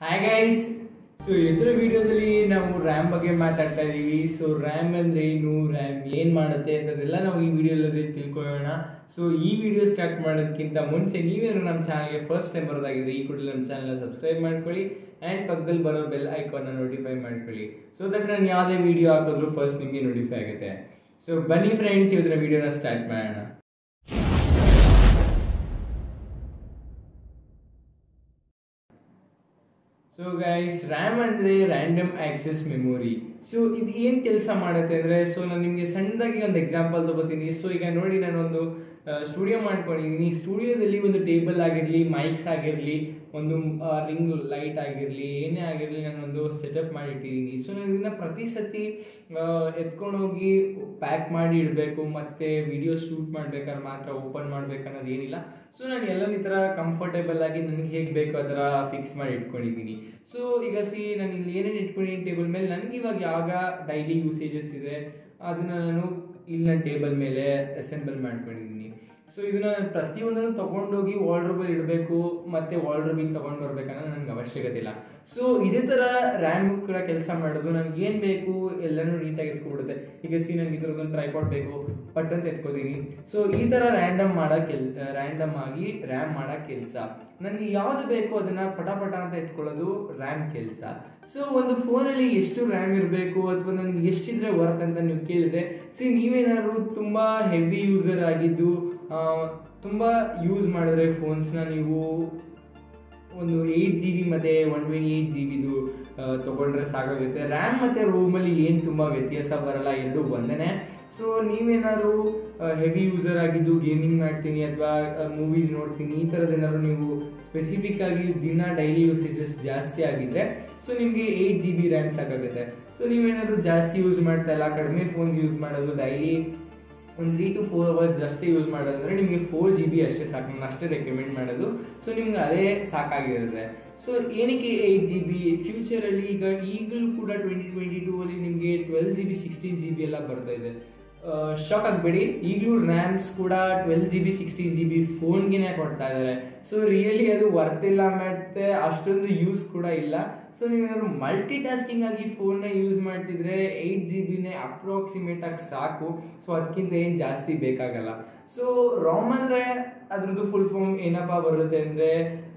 hi guys so ಎದುರು ವಿಡಿಯೋದಲ್ಲಿ ನಾವು ರ್ಯಾಮ್ ಬಗ್ಗೆ ಮಾತಾಡ್ತಾ ಇದೀವಿ ಸೊ ರ್ಯಾಮ್ ಅಂದ್ರೆ ಏನು ರ್ಯಾಮ್ ಏನ್ ಮಾಡುತ್ತೆ ಅಂತದೆಲ್ಲ ನಾವು ಈ ವಿಡಿಯೋದಲ್ಲಿ ತಿಳ್ಕೊಳ್ಳೋಣ ಸೊ ಈ ವಿಡಿಯೋ ಸ್ಟಾರ್ಟ್ ಮಾಡೋದಕ್ಕಿಂತ ಮುಂಚೆ ನೀವೇನು ನಮ್ಮ ಚಾನಲ್ಗೆ ಫಸ್ಟ್ ಟೈಮ್ ಬರೋದಾಗಿದ್ರೆ ಈ ಕೂಡಲೇ ನಮ್ಮ ಚಾನಲ್ ಸಬ್ಸ್ಕ್ರೈಬ್ ಮಾಡ್ಕೊಳ್ಳಿ ಆ್ಯಂಡ್ ಪಕ್ಕದಲ್ಲಿ ಬರೋ ಬೆಲ್ ಐಕಾನ್ನ ನೋಟಿಫೈ ಮಾಡ್ಕೊಳ್ಳಿ ಸೊ ದಟ್ ನಾನು ಯಾವುದೇ ವಿಡಿಯೋ ಹಾಕಿದ್ರು ಫಸ್ಟ್ ನಿಮಗೆ ನೋಟಿಫೈ ಆಗುತ್ತೆ ಸೊ ಬನ್ನಿ ಫ್ರೆಂಡ್ಸ್ ಇವತ್ತಿನ ವಿಡಿಯೋನ ಸ್ಟಾರ್ಟ್ ಮಾಡೋಣ ಸೊ ಗೈಸ್ ರ್ಯಾಮ್ ಅಂದರೆ ರ್ಯಾಂಡಮ್ ಆಕ್ಸೆಸ್ ಮೆಮೊರಿ ಸೊ ಇದು ಏನು ಕೆಲಸ ಮಾಡುತ್ತೆ ಅಂದರೆ ಸೊ ನಾನು ನಿಮಗೆ ಸಣ್ಣದಾಗಿ ಒಂದು ಎಕ್ಸಾಂಪಲ್ ತಗೋತೀನಿ ಸೊ ಈಗ ನೋಡಿ ನಾನೊಂದು ಸ್ಟುಡಿಯೋ ಮಾಡ್ಕೊಂಡಿದ್ದೀನಿ ಸ್ಟುಡಿಯೋದಲ್ಲಿ ಒಂದು ಟೇಬಲ್ ಆಗಿರಲಿ ಮೈಕ್ಸ್ ಆಗಿರಲಿ ಒಂದು ರಿಂಗ್ ಲೈಟ್ ಆಗಿರಲಿ ಏನೇ ಆಗಿರಲಿ ನಾನೊಂದು ಸೆಟಪ್ ಮಾಡಿ ಇಟ್ಟಿದ್ದೀನಿ ಸೊ ನಾನು ಇದನ್ನ ಪ್ರತಿ ಸತಿ ಎತ್ಕೊಂಡೋಗಿ ಪ್ಯಾಕ್ ಮಾಡಿ ಇಡಬೇಕು ಮತ್ತು ವಿಡಿಯೋ ಶೂಟ್ ಮಾಡ್ಬೇಕಾದ್ರೆ ಮಾತ್ರ ಓಪನ್ ಮಾಡ್ಬೇಕು ಅನ್ನೋದು ಏನಿಲ್ಲ ಸೊ ನಾನು ಎಲ್ಲ ಈ ಥರ ಕಂಫರ್ಟೇಬಲ್ ಆಗಿ ನನಗೆ ಹೇಗೆ ಬೇಕು ಆ ಥರ ಫಿಕ್ಸ್ ಮಾಡಿ ಇಟ್ಕೊಂಡಿದ್ದೀನಿ ಸೊ ಈಗ ಸಿ ನಾನು ಇಲ್ಲಿ ಏನೇನು ಇಟ್ಕೊಂಡಿದ್ದೀನಿ ಟೇಬಲ್ ಮೇಲೆ ನನಗೆ ಇವಾಗ ಯಾವಾಗ ಡೈಲಿ ಯೂಸೇಜಸ್ ಇದೆ ಅದನ್ನ ನಾನು ಇಲ್ಲಿ ನನ್ನ ಟೇಬಲ್ ಮೇಲೆ ಅಸೆಂಬಲ್ ಮಾಡ್ಕೊಂಡಿದ್ದೀನಿ ಸೊ ಇದನ್ನ ನಾನು ಪ್ರತಿಯೊಂದನ್ನು ತೊಗೊಂಡೋಗಿ ವಾಲ್ಡ್ರೋಬಲ್ಲಿ ಇಡಬೇಕು ಮತ್ತು ವಾಲ್ಡ್ರೋಬಿಗೆ ತೊಗೊಂಡು ಬರ್ಬೇಕನ್ನೋ ನನಗೆ ಅವಶ್ಯಕತೆ ಇಲ್ಲ ಸೊ ಇದೇ ಥರ ರ್ಯಾಮ್ ಕೂಡ ಕೆಲಸ ಮಾಡೋದು ನನಗೆ ಏನು ಬೇಕು ಎಲ್ಲನೂ ನೀಟಾಗಿ ಎತ್ಕೊಬಿಡುತ್ತೆ ಈಗ ಸಿ ನನಗೆ ಈ ಥರದೊಂದು ಟ್ರೈಪಾಟ್ ಬೇಕು ಪಟ್ ಅಂತ ಎತ್ಕೋತೀನಿ ಸೊ ಈ ಥರ ರ್ಯಾಂಡಮ್ ಮಾಡೋ ಕೆಲ್ ರ್ಯಾಂಡಮ್ ಆಗಿ ರ್ಯಾಮ್ ಮಾಡೋ ಕೆಲಸ ನನಗೆ ಯಾವುದು ಬೇಕು ಅದನ್ನು ಪಟ ಪಟ ಅಂತ ಎತ್ಕೊಳ್ಳೋದು ರ್ಯಾಮ್ ಕೆಲಸ ಸೊ ಒಂದು ಫೋನಲ್ಲಿ ಎಷ್ಟು ರ್ಯಾಮ್ ಇರಬೇಕು ಅಥವಾ ನನಗೆ ಎಷ್ಟಿದ್ರೆ ವರ್ತ್ ಅಂತ ನೀವು ಕೇಳಿದ್ರೆ ಸಿ ನೀವೇನಾದ್ರು ತುಂಬ ಹೆವಿ ಯೂಸರ್ ಆಗಿದ್ದು ತುಂಬ ಯೂಸ್ ಮಾಡಿದ್ರೆ ಫೋನ್ಸ್ನ ನೀವು ಒಂದು ಏಯ್ಟ್ ಜಿ ಬಿ ಮತ್ತು ಒನ್ ಟ್ವೆಂಟಿ ಏಯ್ಟ್ ಜಿ ಬಿದು ತೊಗೊಂಡ್ರೆ ಸಾಕಾಗುತ್ತೆ ರ್ಯಾಮ್ ಮತ್ತು ರೋಮಲ್ಲಿ ಏನು ತುಂಬ ವ್ಯತ್ಯಾಸ ಬರಲ್ಲ ಎರಡು ಒಂದೇ ಸೊ ನೀವೇನಾದ್ರು ಹೆವಿ ಯೂಸರ್ ಆಗಿದ್ದು ಗೇಮಿಂಗ್ ಮಾಡ್ತೀನಿ ಅಥವಾ ಮೂವೀಸ್ ನೋಡ್ತೀನಿ ಈ ಥರದ್ದೇನಾದ್ರು ನೀವು ಸ್ಪೆಸಿಫಿಕ್ ಆಗಿ ದಿನ ಡೈಲಿ ಯೂಸೇಜಸ್ ಜಾಸ್ತಿ ಆಗಿದ್ರೆ ಸೊ ನಿಮಗೆ ಏಯ್ಟ್ ಜಿ ಬಿ ರ್ಯಾಮ್ ಸಾಕಾಗುತ್ತೆ ಸೊ ನೀವೇನಾದ್ರು ಜಾಸ್ತಿ ಯೂಸ್ ಮಾಡ್ತಾ ಇಲ್ಲ ಕಡಿಮೆ ಫೋನ್ ಯೂಸ್ ಮಾಡೋದು ಡೈಲಿ ಒಂದು ತ್ರೀ ಟು ಫೋರ್ ಅವರ್ಸ್ ಅಷ್ಟೇ ಯೂಸ್ ಮಾಡೋದಂದ್ರೆ ನಿಮಗೆ ಫೋರ್ ಜಿ ಬಿ ಅಷ್ಟೇ ಸಾಕು ನಾನು ಅಷ್ಟೇ ರೆಕಮೆಂಡ್ ಮಾಡೋದು ಸೊ ನಿಮ್ಗೆ ಅದೇ ಸಾಕಾಗಿರುತ್ತೆ ಸೊ ಏನಕ್ಕೆ ಏಯ್ಟ್ ಜಿ ಬಿ ಫ್ಯೂಚರಲ್ಲಿ ಈಗ ಈಗಲೂ ಕೂಡ ಟ್ವೆಂಟಿ ಟ್ವೆಂಟಿ ಟೂ ಅಲ್ಲಿ ನಿಮಗೆ twelve G B sixteen G B ಎಲ್ಲ ಬರ್ತಾ ಇದೆ ಶಾಕ್ ಆಗಬೇಡಿ ಈಗಲೂ ರ್ಯಾಮ್ಸ್ ಕೂಡ twelve G B sixteen G B ಫೋನ್ಗೆ ಕೊಡ್ತಾ ಇದ್ದಾರೆ ಸೊ ರಿಯಲಿ ಅದು ವರ್ತ್ ಇಲ್ಲ ಮತ್ತೆ ಅಷ್ಟೊಂದು ಯೂಸ್ ಕೂಡ ಇಲ್ಲ ಸೊ ನೀವೇನಾದ್ರು ಮಲ್ಟಿ ಟಾಸ್ಕಿಂಗ್ ಆಗಿ ಫೋನ್ನ ಯೂಸ್ ಮಾಡ್ತಿದ್ರೆ ಏಯ್ಟ್ ಜಿ ಬಿನೇ ಅಪ್ರಾಕ್ಸಿಮೇಟ್ ಆಗಿ ಸಾಕು ಸೊ ಅದಕ್ಕಿಂತ ಏನು ಜಾಸ್ತಿ ಬೇಕಾಗಲ್ಲ ಸೊ ರಾಮ್ ಅಂದರೆ ಅದ್ರದ್ದು ಫುಲ್ ಫಾರ್ಮ್ ಏನಪ್ಪ ಬರುತ್ತೆ ಅಂದರೆ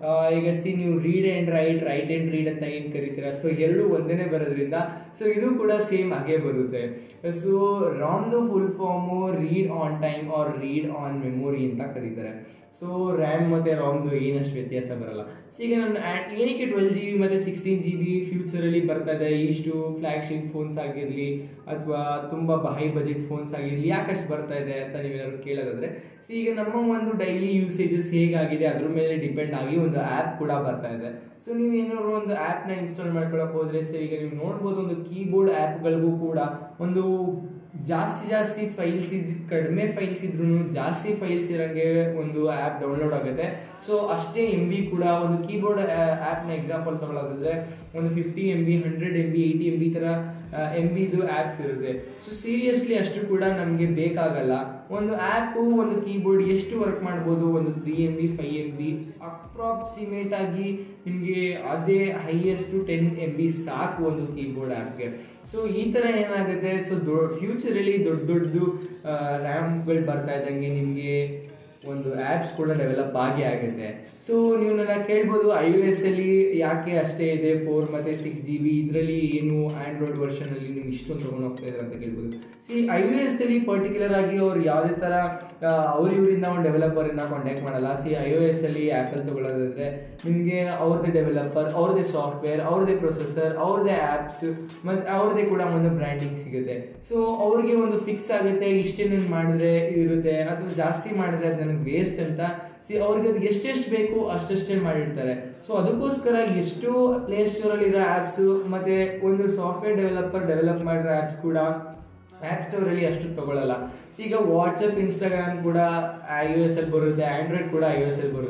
ಈಗ ಸಿ ನೀವು read and write write and read ಅಂತ ಏನು ಕರಿತೀರಾ ಸೊ ಎರಡು ಒಂದೇ ಬರೋದ್ರಿಂದ ಸೊ ಇದು ಕೂಡ ಸೇಮ್ ಹಾಗೆ ಬರುತ್ತೆ ಸೊ ರಾಮ್ದು full form read on time or read on memory ಅಂತ ಕರೀತಾರೆ ಸೊ ರ್ಯಾಮ್ ಮತ್ತು ರಾಮ್ದು ಏನಷ್ಟು ವ್ಯತ್ಯಾಸ ಬರಲ್ಲ ಸೊ ಈಗ ನಾನು ಏನಕ್ಕೆ ಟ್ವೆಲ್ ಜಿ ಬಿ ಮತ್ತು ಸಿಕ್ಸ್ಟೀನ್ ಜಿ ಬಿ ಫ್ಯೂಚರಲ್ಲಿ ಬರ್ತಾ ಇದೆ ಇಷ್ಟು ಫ್ಲ್ಯಾಗ್ಶಿಪ್ ಫೋನ್ಸ್ ಆಗಿರಲಿ ಅಥವಾ ತುಂಬ ಹೈ ಬಜೆಟ್ ಫೋನ್ಸ್ ಆಗಿರಲಿ ಯಾಕಷ್ಟು ಬರ್ತಾ ಇದೆ ಅಂತ ನೀವೇನಾದ್ರು ಕೇಳೋದಾದ್ರೆ ಸೊ ಈಗ ನಮ್ಮ ಒಂದು ಡೈಲಿ ಯೂಸೇಜಸ್ ಹೇಗಾಗಿದೆ ಅದ್ರ ಮೇಲೆ ಡಿಪೆಂಡ್ ಆಗಿ ಒಂದು ಆ್ಯಪ್ ಕೂಡ ಬರ್ತಾ ಇದೆ ಸೊ ನೀವು ಏನಾದ್ರು ಒಂದು ಆ್ಯಪ್ನ ಇನ್ಸ್ಟಾಲ್ ಮಾಡ್ಕೊಳಕ್ಕೆ ಹೋದ್ರೆ ಸೊ ಈಗ ನೀವು ನೋಡ್ಬೋದು ಒಂದು ಕೀಬೋರ್ಡ್ ಆ್ಯಪ್ಗಳಿಗೂ ಕೂಡ ಒಂದು ಜಾಸ್ತಿ ಜಾಸ್ತಿ ಫೈಲ್ಸ್ ಇದ್ ಕಡಿಮೆ ಫೈಲ್ಸ್ ಇದ್ರೂ ಜಾಸ್ತಿ ಫೈಲ್ಸ್ ಇರೋಂಗೆ ಒಂದು ಆ್ಯಪ್ ಡೌನ್ಲೋಡ್ ಆಗುತ್ತೆ ಸೊ ಅಷ್ಟೇ ಎಮ್ ಬಿ ಕೂಡ ಒಂದು ಕೀಬೋರ್ಡ್ ಆ್ಯಪ್ನ ಎಕ್ಸಾಂಪಲ್ ತಗೊಳ್ಳೋದಾದ್ರೆ ಒಂದು fifty M B hundred M B eighty M B ಥರ ಎಮ್ ಬಿದು ಆ್ಯಪ್ಸ್ ಇರುತ್ತೆ ಸೊ ಸೀರಿಯಸ್ಲಿ ಅಷ್ಟು ಕೂಡ ನಮಗೆ ಬೇಕಾಗಲ್ಲ ಒಂದು ಆ್ಯಪು ಒಂದು ಕೀಬೋರ್ಡ್ ಎಷ್ಟು ವರ್ಕ್ ಮಾಡ್ಬೋದು ಒಂದು three M B five M B approximate ಆಗಿ ನಿಮಗೆ ಅದೇ ಹೈಯೆಸ್ಟು ಟೆನ್ ಎಮ್ ಬಿ ಸಾಕು ಒಂದು ಕೀಬೋರ್ಡ್ ಆ್ಯಪ್ಗೆ ಸೊ ಈ ಥರ ಏನಾಗುತ್ತೆ ಸೊ ದೊ ಫ್ಯೂಚರಲ್ಲಿ ದೊಡ್ಡ ದೊಡ್ಡದು ರ್ಯಾಮ್ಗಳು ಬರ್ತಾ ಇದ್ದಂಗೆ ನಿಮಗೆ ಒಂದು ಆ್ಯಪ್ಸ್ ಕೂಡ ಡೆವಲಪ್ ಆಗಿ ಆಗುತ್ತೆ ಸೊ ನೀವು ನನ್ನ ಕೇಳ್ಬೋದು ಐ ಯು ಎಸ್ ಅಲ್ಲಿ ಯಾಕೆ ಅಷ್ಟೇ ಇದೆ ಫೋರ್ ಮತ್ತು ಸಿಕ್ಸ್ ಜಿ ಬಿ ಇದರಲ್ಲಿ ಏನು ಆ್ಯಂಡ್ರಾಯ್ಡ್ ವರ್ಷನಲ್ಲಿ ನೀವು ಇಷ್ಟೊಂದು ತೊಗೊಂಡು ಹೋಗ್ತಾ ಇದ್ದಾರೆ ಅಂತ ಕೇಳ್ಬೋದು ಸಿ ಐ ಯು ಎಸ್ ಅಲ್ಲಿ ಪರ್ಟಿಕ್ಯುಲರ್ ಆಗಿ ಅವ್ರು ಯಾವುದೇ ಥರ ಅವ್ರ ಇವರಿಂದ ಒಂದು ಡೆವಲಪರಿಂದ ಕಾಂಟ್ಯಾಕ್ಟ್ ಮಾಡಲ್ಲ ಸಿ ಐ ಒ ಎಸ್ ಅಲ್ಲಿ ಆ್ಯಪಲ್ ತೊಗೊಳ್ಳೋದಾದ್ರೆ ನಿಮಗೆ ಅವ್ರದ್ದೇ ಡೆವಲಪರ್ ಅವ್ರದ್ದೇ ಸಾಫ್ಟ್ವೇರ್ ಅವ್ರದ್ದೇ ಪ್ರೊಸೆಸರ್ ಅವ್ರದ್ದೇ ಆ್ಯಪ್ಸ್ ಮತ್ತು ಅವ್ರದ್ದೇ ಕೂಡ ಒಂದು ಬ್ರ್ಯಾಂಡಿಂಗ್ ಸಿಗುತ್ತೆ ಸೊ ಅವ್ರಿಗೆ ಒಂದು ಫಿಕ್ಸ್ ಆಗುತ್ತೆ ಇಷ್ಟೇ ನಾನು ಮಾಡಿದ್ರೆ ಇರುತ್ತೆ ಅಥವಾ ಜಾಸ್ತಿ ಮಾಡಿದ್ರೆ ಅದು ನನಗೆ ವೇಸ್ಟ್ ಅಂತ ಸಿ ಅವ್ರಿಗೆ ಅದು ಎಷ್ಟೆಷ್ಟು ಬೇಕು ಅಷ್ಟಷ್ಟೇ ಮಾಡಿರ್ತಾರೆ ಸೊ ಅದಕ್ಕೋಸ್ಕರ ಎಷ್ಟು ಪ್ಲೇ ಸ್ಟೋರಲ್ಲಿರೋ ಆ್ಯಪ್ಸು ಮತ್ತು ಒಂದು ಸಾಫ್ಟ್ವೇರ್ ಡೆವಲಪರ್ ಡೆವಲಪ್ ಮಾಡಿರೋ ಆ್ಯಪ್ಸ್ ಕೂಡ ಆ್ಯಪ್ ಸ್ಟೋರಲ್ಲಿ ಅಷ್ಟು ತಗೊಳ್ಳಲ್ಲ ಸೊ ಈಗ ವಾಟ್ಸಪ್ ಇನ್ಸ್ಟಾಗ್ರಾಮ್ ಕೂಡ ಐ ಯು ಎಸ್ ಅಲ್ಲಿ ಬರುತ್ತೆ ಆ್ಯಂಡ್ರಾಯ್ಡ್ ಕೂಡ ಐ ಯು ಎಸ್ ಅಲ್ಲಿ ಬರುತ್ತೆ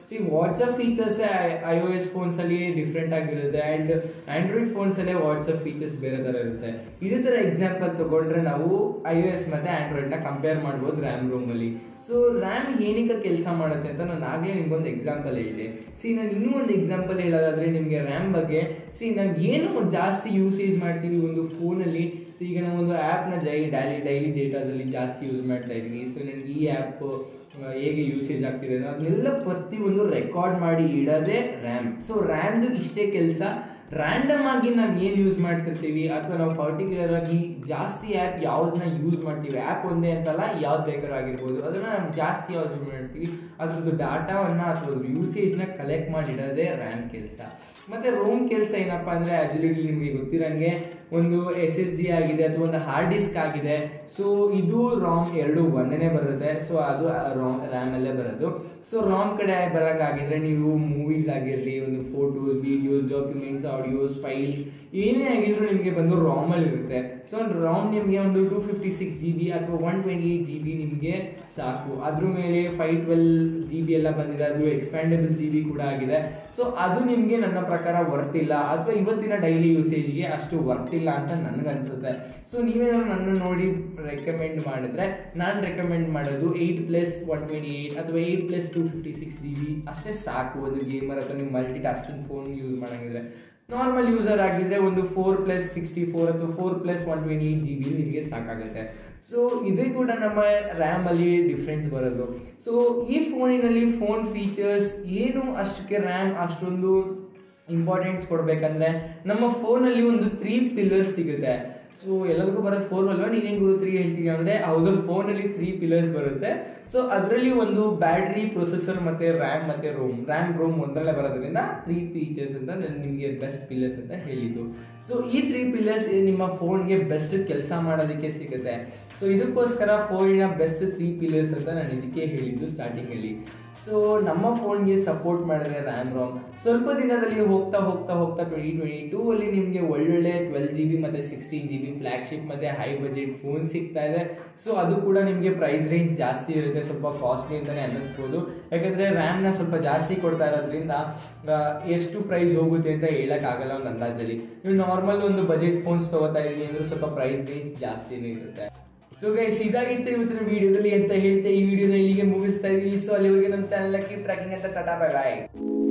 see WhatsApp features I O S phones ಅಲ್ಲಿ ಡಿಫ್ರೆಂಟ್ ಆಗಿರುತ್ತೆ ಅಂಡ್ ಆಂಡ್ರಾಯ್ಡ್ ಫೋನ್ಸ್ ಅಲ್ಲೇ ವಾಟ್ಸಪ್ ಫೀಚರ್ಸ್ ಬೇರೆ ತರ ಇರುತ್ತೆ ಇದೇ ತರ ಎಕ್ಸಾಂಪಲ್ ತಗೊಂಡ್ರೆ ನಾವು ಐ ಒ ಎಸ್ ಮತ್ತೆ ಆಂಡ್ರಾಯ್ಡ್ ನ ಕಂಪೇರ್ ಮಾಡ್ಬೋದು ರ್ಯಾಮ್ ರೂಮ್ ಅಲ್ಲಿ ಸೊ ರ್ಯಾಮ್ ಏನಕ್ಕೆ ಕೆಲಸ ಮಾಡುತ್ತೆ ಅಂತ ನಾನು ಆಗಲೇ ನಿಮ್ಗೊಂದು ಎಕ್ಸಾಂಪಲ್ ಹೇಳಿದೆ ಸಿ ನಾನು ಇನ್ನೂ ಒಂದು ಎಕ್ಸಾಂಪಲ್ ಹೇಳೋದಾದ್ರೆ ನಿಮಗೆ ರ್ಯಾಮ್ ಬಗ್ಗೆ ಸಿ ನಾವು ಏನು ಜಾಸ್ತಿ ಯೂಸೇಜ್ ಮಾಡ್ತೀವಿ ಒಂದು ಫೋನಲ್ಲಿ ಸೊ ಈಗ ನಾವು ಒಂದು ಆ್ಯಪ್ನ ಡೈ ಡೈಲಿ ಡೈಲಿ ಡೇಟಾದಲ್ಲಿ ಜಾಸ್ತಿ ಯೂಸ್ ಮಾಡ್ತಾ ಇದ್ದೀನಿ ಸೊ ನನಗೆ ಈ ಆ್ಯಪ್ ಹೇಗೆ ಯೂಸೇಜ್ ಆಗ್ತಿದೆ ಅನ್ನೋ ಅದನ್ನೆಲ್ಲ ಪ್ರತಿಯೊಂದು ರೆಕಾರ್ಡ್ ಮಾಡಿ ಇಡೋದೇ ರ್ಯಾಮ್ ಸೊ ರ್ಯಾಮ್ದು ಇಷ್ಟೇ ಕೆಲಸ ರ್ಯಾಂಡಮ್ ಆಗಿ ನಾವು ಏನು ಯೂಸ್ ಮಾಡ್ತಿರ್ತೀವಿ ಅಥವಾ ನಾವು ಪರ್ಟಿಕ್ಯುಲರ್ ಆಗಿ ಜಾಸ್ತಿ ಆ್ಯಪ್ ಯಾವ್ದನ್ನ ಯೂಸ್ ಮಾಡ್ತೀವಿ ಆ್ಯಪ್ ಒಂದೇ ಅಂತಲ್ಲ ಯಾವ್ದು ಬೇಕಾದ್ರೂ ಆಗಿರ್ಬೋದು ಅದನ್ನ ನಾವು ಜಾಸ್ತಿ ಯಾವ್ದು ಯೂಸ್ ಮಾಡ್ತೀವಿ ಅದ್ರದ್ದು ಡಾಟಾವನ್ನು ಅಥವಾ ಅದ್ರ ಯೂಸೇಜ್ನ ಕಲೆಕ್ಟ್ ಮಾಡಿಡೋದೇ ರ್ಯಾಮ್ ಕೆಲಸ ಮತ್ತೆ ರೋಮ್ ಕೆಲಸ ಏನಪ್ಪ ಅಂದರೆ ಅಬ್ಸಲ್ಯೂಟ್ಲಿ ನಿಮಗೆ ಗೊತ್ತಿರಂಗೆ ಒಂದು ಎಸ್ ಎಸ್ ಡಿ ಆಗಿದೆ ಅಥವಾ ಒಂದು ಹಾರ್ಡ್ ಡಿಸ್ಕ್ ಆಗಿದೆ ಸೊ ಇದು ರಾಮ್ ಎರಡು ಒಂದನೇ ಬರುತ್ತೆ ಸೊ ಅದು ರಾಮ್ ರ್ಯಾಮಲ್ಲೇ ಬರೋದು ಸೊ ರಾಮ್ ಕಡೆ ಬರೋಕ್ಕಾಗಿದ್ರೆ ನೀವು ಮೂವೀಸ್ ಆಗಿರಲಿ ಒಂದು photos videos documents audios files ಏನೇ ಆಗಿದ್ರು ನಿಮಗೆ ಬಂದು ರಾಮಲ್ಲಿ ಇರುತ್ತೆ ಸೊ ಒಂದು ರಾಮ್ ನಿಮಗೆ ಒಂದು two fifty six G B ಅಥವಾ one twenty eight G B ನಿಮಗೆ ಸಾಕು ಅದ್ರ ಮೇಲೆ ಫೈವ್ ಟ್ವೆಲ್ ಜಿ ಬಿ ಎಲ್ಲ ಬಂದಿದೆ ಅದು ಎಕ್ಸ್ಪ್ಯಾಂಡಬಲ್ ಜಿ ಬಿ ಕೂಡ ಆಗಿದೆ ಸೊ ಅದು ನಿಮಗೆ ನನ್ನ ಪ್ರಕಾರ ವರ್ತ್ ಇಲ್ಲ ಅಥವಾ ಇವತ್ತಿನ ಡೈಲಿ ಯೂಸೇಜ್ಗೆ ಅಷ್ಟು ವರ್ತ್ ಇಲ್ಲ ಅಂತ ನನಗನ್ಸುತ್ತೆ ಸೊ ನೀವೇನಾದ್ರು ನನ್ನ ನೋಡಿ ರೆಕಮೆಂಡ್ ಮಾಡಿದ್ರೆ ನಾನು ರೆಕಮೆಂಡ್ ಮಾಡೋದು eight plus one twenty eight ಅಥವಾ eight plus two fifty six G B ಅಷ್ಟೇ ಸಾಕು ಒಂದು ಗೇಮರ್ ಅಥವಾ ನೀವು ಮಲ್ಟಿ ಟಾಸ್ಕಿಂಗ್ ಫೋನ್ ಯೂಸ್ ಮಾಡಂಗಿದ್ರೆ ನಾರ್ಮಲ್ ಯೂಸರ್ ಆಗಿದ್ರೆ ಒಂದು ಫೋರ್ ಪ್ಲಸ್ ಸಿಕ್ಸ್ಟಿ ಫೋರ್ ಅಥವಾ four plus one twenty eight G B ನಿಮಗೆ ಸಾಕಾಗುತ್ತೆ ಸೊ ಇದು ಕೂಡ ನಮ್ಮ ರ್ಯಾಮಲ್ಲಿ ಡಿಫ್ರೆನ್ಸ್ ಬರೋದು ಸೊ ಈ ಫೋನಿನಲ್ಲಿ ಫೋನ್ ಫೀಚರ್ಸ್ ಏನು ಅಷ್ಟಕ್ಕೆ ರ್ಯಾಮ್ ಅಷ್ಟೊಂದು ಇಂಪಾರ್ಟೆನ್ಸ್ ಕೊಡಬೇಕಂದ್ರೆ ನಮ್ಮ ಫೋನಲ್ಲಿ ಒಂದು ತ್ರೀ ಪಿಲ್ಲರ್ಸ್ ಸಿಗುತ್ತೆ ಸೊ ಎಲ್ಲದಕ್ಕೂ ಬರೋದು ಫೋರ್ ಅಲ್ವಾ ನೀನೇನು ಗುರು ತ್ರೀ ಹೇಳ್ತೀನಿ ಅಂದರೆ ಹೌದು ಫೋನಲ್ಲಿ ತ್ರೀ ಪಿಲ್ಲರ್ಸ್ ಬರುತ್ತೆ ಸೊ ಅದರಲ್ಲಿ ಒಂದು ಬ್ಯಾಟ್ರಿ ಪ್ರೊಸೆಸರ್ ಮತ್ತು ರ್ಯಾಮ್ ಮತ್ತು ರೋಮ್ ರ್ಯಾಮ್ ರೋಮ್ ಒಂದರಲ್ಲೇ ಬರೋದ್ರಿಂದ ತ್ರೀ ಫೀಚರ್ಸ್ ಅಂತ ನಾನು ನಿಮಗೆ ಬೆಸ್ಟ್ ಪಿಲ್ಲರ್ಸ್ ಅಂತ ಹೇಳಿದ್ದು ಸೊ ಈ ತ್ರೀ ಪಿಲ್ಲರ್ಸ್ ನಿಮ್ಮ ಫೋನ್ಗೆ ಬೆಸ್ಟ್ ಕೆಲಸ ಮಾಡೋದಕ್ಕೆ ಸಿಗುತ್ತೆ ಸೊ ಇದಕ್ಕೋಸ್ಕರ ಫೋನಿನ ಬೆಸ್ಟ್ ತ್ರೀ ಪಿಲ್ಲರ್ಸ್ ಅಂತ ನಾನು ಇದಕ್ಕೆ ಹೇಳಿದ್ದು ಸ್ಟಾರ್ಟಿಂಗಲ್ಲಿ ಸೊ ನಮ್ಮ ಫೋನ್ಗೆ ಸಪೋರ್ಟ್ ಮಾಡಿದ್ರೆ ರ್ಯಾಮ್ ರೋಮ್ ಸ್ವಲ್ಪ ದಿನದಲ್ಲಿ ಹೋಗ್ತಾ ಹೋಗ್ತಾ ಹೋಗ್ತಾ ಟ್ವೆಂಟಿ ಟ್ವೆಂಟಿ ಟೂ ಅಲ್ಲಿ ನಿಮಗೆ ಒಳ್ಳೊಳ್ಳೆ ಟ್ವೆಲ್ ಜಿ ಬಿ ಮತ್ತು ಸಿಕ್ಸ್ಟೀನ್ ಜಿ ಬಿ ಫ್ಲ್ಯಾಗ್ಶಿಪ್ ಮತ್ತು ಹೈ ಬಜೆಟ್ ಫೋನ್ ಸಿಗ್ತಾ ಇದೆ ಸೊ ಅದು ಕೂಡ ನಿಮಗೆ ಪ್ರೈಸ್ ರೇಂಜ್ ಜಾಸ್ತಿ ಇರುತ್ತೆ ಸ್ವಲ್ಪ ಕಾಸ್ಟ್ಲಿ ಅಂತಲೇ ಅನ್ನಿಸ್ಬೋದು ಯಾಕಂದರೆ ರ್ಯಾಮ್ನ ಸ್ವಲ್ಪ ಜಾಸ್ತಿ ಕೊಡ್ತಾ ಇರೋದ್ರಿಂದ ಆ, ಎಷ್ಟು ಪ್ರೈಸ್ ಹೋಗುತ್ತೆ ಅಂತ ಹೇಳೋಕ್ಕಾಗಲ್ಲ ಒಂದು ಅಂದಾಜಲ್ಲಿ ನೀವು ನಾರ್ಮಲ್ ಒಂದು ಬಜೆಟ್ ಫೋನ್ಸ್ ತೊಗೋತಾ ಇದ್ದೀನಿ ಅಂದ್ರೆ ಸ್ವಲ್ಪ ಪ್ರೈಸ್ ರೇಂಜ್ ಜಾಸ್ತಿನೇ ಇರುತ್ತೆ ಸೊ ಗೈಸ್ ಇದಾಗಿತ್ತು ಇವತ್ತಿನ ವಿಡಿಯೋದಲ್ಲಿ ಅಂತ ಹೇಳ್ತಾ ಈ ವಿಡಿಯೋನ ಇಲ್ಲಿಗೆ ಮುಗಿಸ್ತಾ ಇದೀವಿ ಸೊ ಅಲ್ಲಿವರೆಗೆ ನಮ್ಮ ಚಾನಲ್ ಕೀಪ್ ಟ್ರ್ಯಾಕಿಂಗ್ ಅಂತ ಟಾಟಾ ಬೈ ಬಾಯ್